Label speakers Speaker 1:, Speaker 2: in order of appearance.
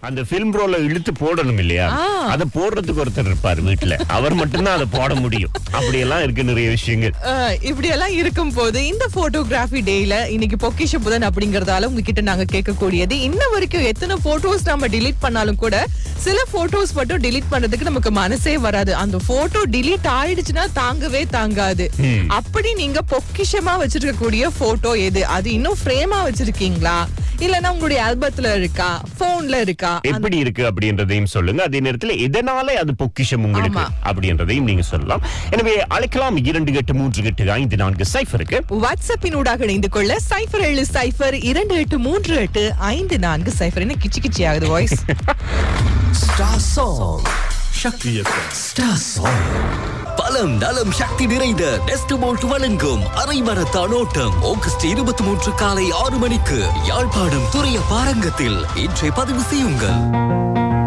Speaker 1: அந்த பிலிம் ரோல இழுத்து போடணும் இல்லையா
Speaker 2: ஆ.
Speaker 1: அத போடுறதுக்கு ஒருத்தர் இருப்பார் வீட்டுல அவர் மட்டும்தான் அதை போட முடியும் அப்படியெல்லாம் இருக்கு நிறைய விஷயங்கள்
Speaker 2: அஹ், இப்படி எல்லாம் இருக்கும் போது இந்த போட்டோகிராஃபி டேல இன்னைக்கு பொக்கிஷ புதன் அப்படிங்கறதால உங்ககிட்ட நாங்க கேட்கக்கூடியது இன்ன வரைக்கும் எத்தனை போட்டோஸ் நம்ம delete பண்ணாலும் கூட சில போட்டோஸ் மட்டும் delete பண்றதுக்கு நமக்கு மனசே வராது அந்த போட்டோ delete ஆயிடுச்சுன்னா தாங்கவே தாங்காது அப்படி நீங்க பொக்கிஷமா வச்சிருக்கக்கூடிய போட்டோ எது அது இன்னும் ஃப்ரேமா வச்சிருக்கீங்களா இல்லனா உங்களுடைய ஆல்பத்துல இருக்கா போன்ல இருக்கா
Speaker 1: எப்படி இருக்கு அப்படின்றதையும் சொல்லுங்க அதே நேரத்தில் எதனால அது பொக்கிஷம் உங்களுக்கு
Speaker 2: ஆமா.
Speaker 1: அப்படின்றதையும் நீங்க சொல்லலாம் எனவே அழைக்கலாம் இரண்டு எட்டு மூன்று எட்டு ஐந்து நான்கு சைஃபருக்கு
Speaker 2: வாட்ஸ்அப்பின் ஊடாக இணைந்து கொள்ள சைஃபர் ஏழு சைஃபர் இரண்டு எட்டு மூன்று எட்டு ஐந்து நான்கு சைஃபர் என்ன கிச்சி கிச்சி ஆகுது voice
Speaker 3: Star Song. Shakti FM. Star Song. பலம் நலம் சக்தி நிறைந்த டெஸ்டமோல்ட் வழங்கும் அரை மரத்தான் ஓட்டம் ஆகஸ்ட் இருபத்தி மூன்று காலை ஆறு மணிக்கு யாழ்ப்பாணம் துறைய பாரங்கத்தில் இன்றை பதிவு செய்யுங்கள்